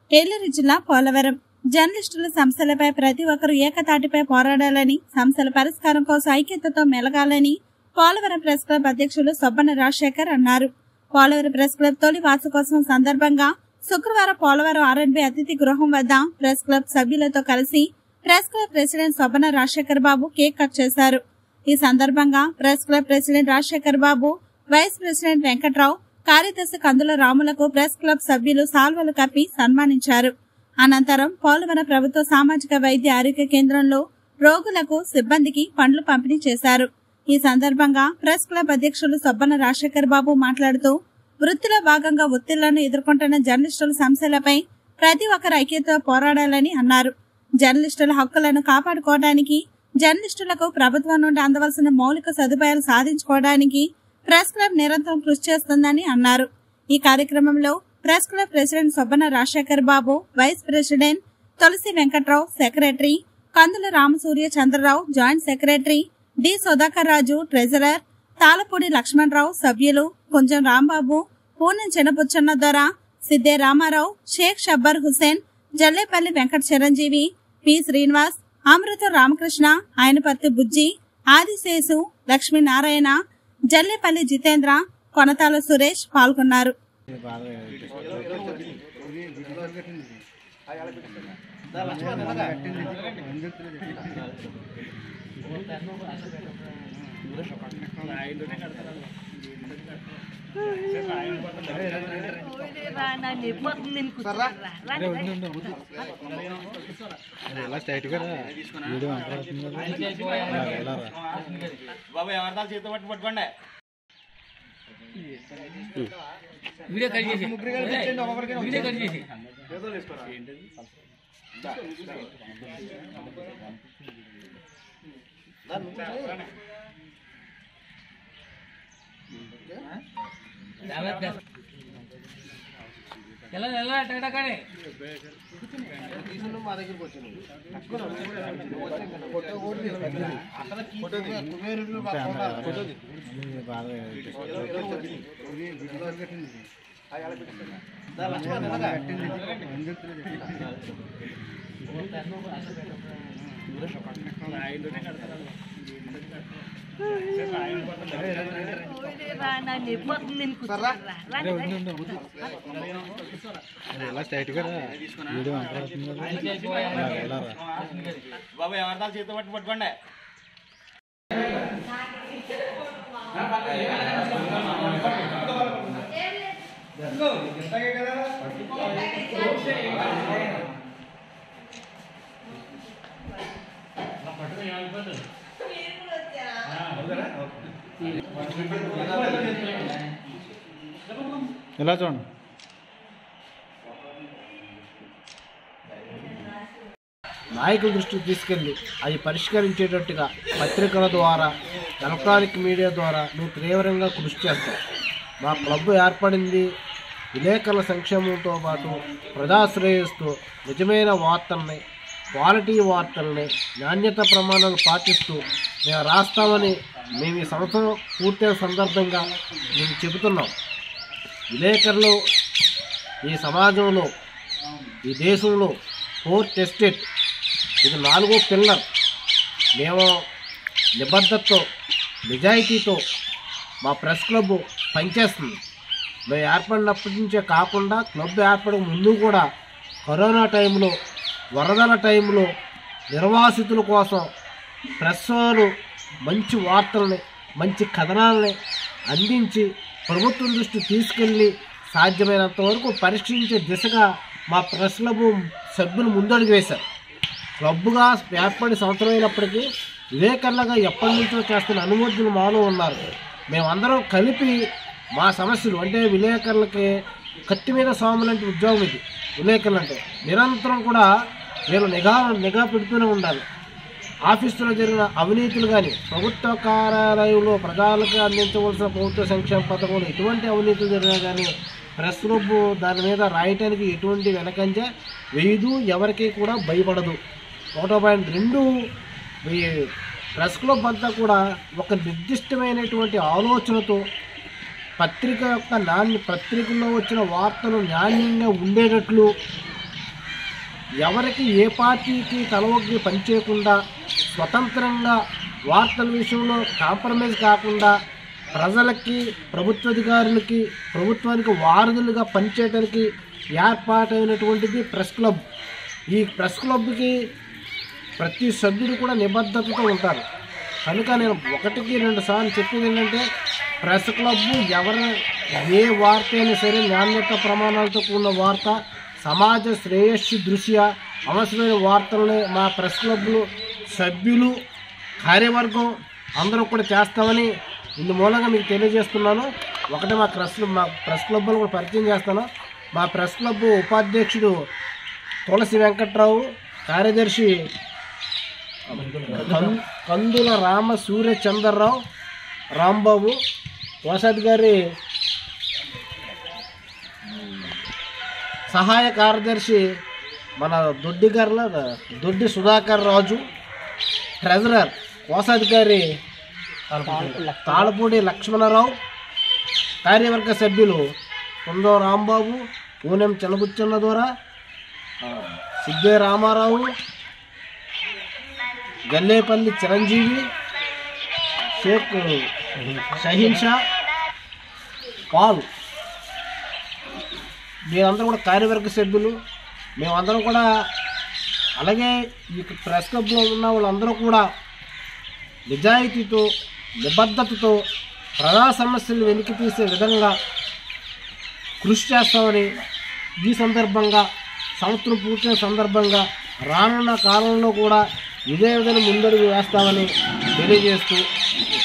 ఏలూరు జిల్లా పోలవరం జర్నలిస్టుల సమస్యలపై ప్రతి ఒక్కరూ ఏకతాటిపై పోరాడాలని సమస్యల పరిష్కారం కోసం ఐక్యతతో మెలగాలని పోలవరం ప్రెస్ క్లబ్ అధ్యక్షులు సొబ్బన రాజశేఖర్ అన్నారు పోలవరం ప్రెస్ క్లబ్ తొలి వార్షికోత్సవం సందర్భంగా శుక్రవారం పోలవరం ఆర్ఎన్బి అతిథి గృహం వద్ద ప్రెస్ క్లబ్ సభ్యులతో కలిసి press club president Sobbana Rajasekhar Babu cake cut చేశారు ఈ సందర్భంగా press club president Rajasekhar Babu vice president Venkatrao కార్యదర్శి కందుల రాములకు ప్రెస్ క్లబ్ సభ్యులు సాల్వలు కప్పి సన్మానించారు అనంతరం పోలవరం ప్రభుత్వ సామాజిక వైద్య ఆరోగ్య కేంద్రంలో రోగులకు సిబ్బందికి పండ్లు పంపిణీ చేశారు ఈ సందర్భంగా ప్రెస్ క్లబ్ అధ్యక్షులు సొబ్బన రాజశేఖర్ బాబు మాట్లాడుతూ వృత్తిలో భాగంగా ఒత్తిళ్లను ఎదుర్కొంటున్న జర్నలిస్టుల సమస్యలపై ప్రతి ఒక్కరు ఐక్యతతో పోరాడాలని అన్నారు జర్నలిస్టుల హక్కులను కాపాడుకోవడానికి జర్నలిస్టులకు ప్రభుత్వం నుండి అందవలసిన మౌలిక సదుపాయాలు సాధించుకోవడానికి ప్రెస్ క్లబ్ నిరంతరం కృషి చేస్తుందని అన్నారు ఈ కార్యక్రమంలో press club president Sobbana Rajasekhar Babu vice president Tulasi Venkatrao secretary Kandula Ramasurya Chandrarao joint secretary D Sudhakar Raju treasurer Talapudi Lakshmanarao సభ్యులు కుంజం రాంబాబు పూనం చిన్నపుచ్చన్న దొర సిద్దే రామారావు షేక్ షబ్బర్ హుసేన్ జల్లేపల్లి వెంకట చిరంజీవి పి శ్రీనివాస్ అమృత రామకృష్ణ ఆయనపర్తి బుజ్జి ఆదిశేషు లక్ష్మీనారాయణ జల్లేపల్లి జితేంద్ర కొనతాల సురేష్ పాల్గొన్నారు ఎలా స్ట్రైట్ గా వీడియో అంతా అవుతుంది కదా ఇలా, ఇలా రా. బాబు ఎవరిదాలు చేతితో పట్టి పట్టుకోండి వీడియో కట్ చేసి వీడియో కట్ చేసి ఎలా ఎలా టకటకనే ఇది బాగా అరే, ఉండు, ఉండు, ఉండు. అరే, ఎలా స్ట్రైట్ గా వీడియో అంతా అవుతుంది కదా ఇలా, ఇలా రా. బాబు ఎవరిదాలు చేతితో పట్టి పట్టుకోండి ఇలా చూడండి నాయకుల దృష్టికి తీసుకెళ్ళి అవి పరిష్కరించేటట్టుగా పత్రికల ద్వారా ఎలక్ట్రానిక్ మీడియా ద్వారా నువ్వు తీవ్రంగా కృషి చేస్తావు మా క్లబ్ ఏర్పడింది విలేకరుల సంక్షేమంతో పాటు ప్రజాశ్రేయస్తో నిజమైన వార్తల్ని క్వాలిటీ వార్తల్ని నాణ్యత ప్రమాణాలు పాటిస్తూ మేము రాస్తామని మేము ఈ సంవత్సరం పూర్తయిన సందర్భంగా మేము చెబుతున్నాం విలేకరులు ఈ సమాజంలో ఈ దేశంలో ఫోర్త్ ఎస్టేట్ ఇది నాలుగో పిల్లర్ మేము నిబద్ధతతో నిజాయితీతో మా ప్రెస్ క్లబ్ పనిచేస్తుంది మేము ఏర్పడినప్పటి నుంచే కాకుండా క్లబ్ ఏర్పడక ముందు కూడా కరోనా టైంలో వరదల టైంలో నిర్వాసితుల కోసం ప్రెస్ వారు మంచి వార్తల్ని మంచి కథనాలని అందించి ప్రభుత్వం దృష్టి తీసుకెళ్ళి సాధ్యమైనంత వరకు పరీక్షించే దిశగా మా ప్రెస్ క్లబ్ సభ్యులు ముందడుగు వేశారు క్లబ్గా ఏర్పడి సంవత్సరం అయినప్పటికీ వివేకర్లుగా ఎప్పటి నుంచో చేస్తున్న అనుమతులు మాలో ఉన్నారు మేమందరం కలిపి మా సమస్యలు అంటే విలేకరులకి కత్తి మీద స్వామి లాంటి ఉద్యోగం ఇది విలేకరులు అంటే నిరంతరం కూడా వీళ్ళు నిఘా నిఘా పెడుతూనే ఉండాలి ఆఫీసులో జరిగిన అవినీతులు కానీ ప్రభుత్వ కార్యాలయంలో ప్రజలకు అందించవలసిన ప్రభుత్వ సంక్షేమ పథకంలో ఎటువంటి అవినీతులు జరిగినా కానీ ప్రెస్ క్లబ్ దాని మీద రాయటానికి ఎటువంటి వెనకంజ వేయదు ఎవరికి కూడా భయపడదు ఒకటో పాయింట్ రెండు ఈ ప్రెస్ క్లబ్ అంతా కూడా ఒక నిర్దిష్టమైనటువంటి ఆలోచనతో పత్రిక యొక్క నాణ్య పత్రికల్లో వచ్చిన వార్తలు నాణ్యంగా ఉండేటట్లు ఎవరికి ఏ పార్టీకి తలవొగ్గి పనిచేయకుండా స్వతంత్రంగా వార్తల విషయంలో కాంప్రమైజ్ కాకుండా ప్రజలకి ప్రభుత్వాధికారులకి ప్రభుత్వానికి వారధులుగా పనిచేయడానికి ఏర్పాటైనటువంటిది ప్రెస్ క్లబ్ ఈ ప్రెస్ క్లబ్కి ప్రతి సభ్యుడు కూడా నిబద్ధతతో ఉంటారు కనుక నేను ఒకటికి రెండు సార్లు చెప్పేది ఏంటంటే ప్రెస్ క్లబ్ ఎవరి ఏ వార్త అయినా సరే నాణ్యత ప్రమాణాలతో కూడిన వార్త సమాజ శ్రేయస్సు దృష్ట్యా అవసరమైన వార్తలని మా ప్రెస్ క్లబ్లు సభ్యులు కార్యవర్గం అందరూ కూడా చేస్తామని ఇందు మూలంగా మీకు తెలియజేస్తున్నాను ఒకటి మా ప్రెస్ మా ప్రెస్ క్లబ్లు కూడా పరిచయం చేస్తాను మా ప్రెస్ క్లబ్ ఉపాధ్యక్షుడు తులసి వెంకట్రావు కార్యదర్శి కం- కందుల రామ సూర్య చంద్రరావు రాంబాబు ప్రసాద్ గారి సహాయ కార్యదర్శి మన దొడ్డి గారిలో దొడ్డి సుధాకర్ రాజు ట్రెజరర్ కోశాధికారి తాళపూడి లక్ష్మణరావు కార్యవర్గ సభ్యులు కుందో రాంబాబు పూనెం చెనబుచ్చన్న ద్వారా సిద్ధే రామారావు గల్లేపల్లి చిరంజీవి షేక్ షహీన్ షా పాల్ మీరందరూ కూడా కార్యవర్గ సభ్యులు మేమందరం కూడా అలాగే ఈ ప్రెస్ క్లబ్లో ఉన్న వాళ్ళందరూ కూడా నిజాయితీతో నిబద్ధతతో ప్రజా సమస్యలు వెలికి తీసే విధంగా కృషి చేస్తామని ఈ సందర్భంగా సంవత్సరం పూర్తయిన సందర్భంగా రానున్న కాలంలో కూడా ఇదే విధంగా ముందడుగు వేస్తామని తెలియజేస్తూ